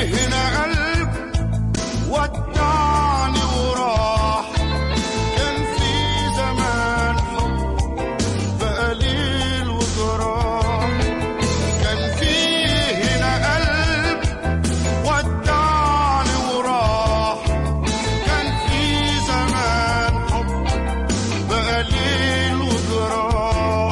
هنا قلب ودعني وراح كان في زمان حب بقليل وجراح كان في هنا قلب ودعني وراح كان في زمان حب بقليل وجراح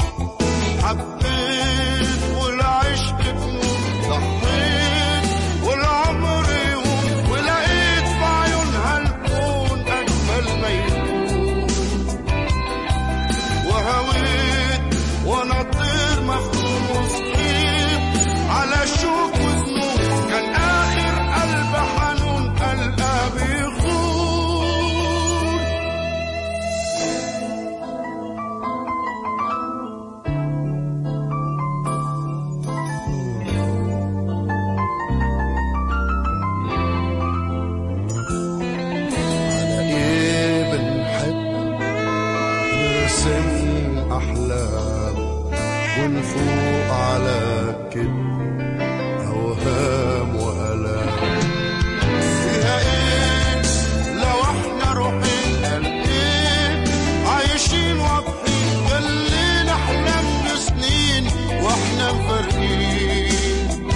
حبيت والعشق بنور ضحيت والعمر يوم ولقيت في عيونها الكون أجمل ما يكون وهويت وانا طير مفتون وصحيت على شوك وذنوب كان اخر قلب حنون قلقه بيخون على ايه بنحب نرسم أحلام ونفوق على كذب أوهام وآلام فيها إيه لو إحنا روحين قال إيه عايشين واضحين ياللي نحلم بسنين وإحنا مفارقين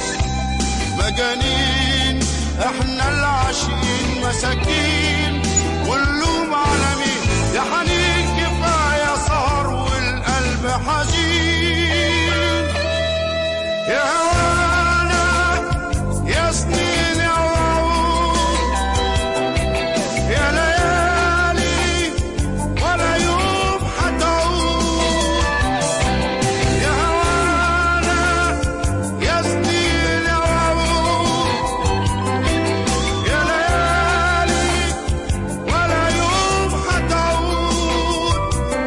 مجانين احنا العاشقين مساكين واللوم على مين يا حنين كفايه سهر والقلب حزين يا هوانا يا سنين يا وعود يا ليالي ولا يوم حتعود يا هوانا يا سنين يا وعود يا ليالي ولا يوم حتعود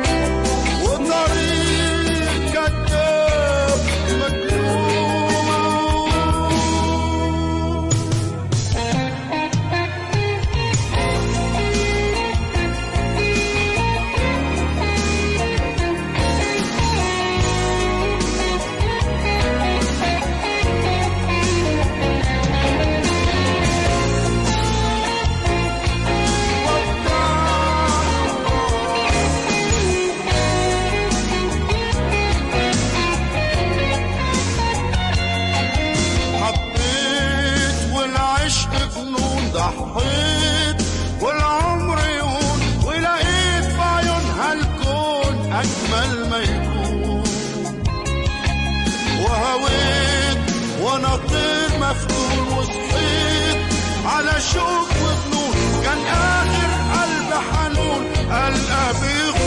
وطريق كذاب مكتوب حبيت والعشق فنون ضحيت والعمر يهون ولقيت في عيونها الكون أجمل ما يكون وهويت وانا طير مفتون وصحيت على شوق وفنون كان آخر قلب حنون قلقه بيخون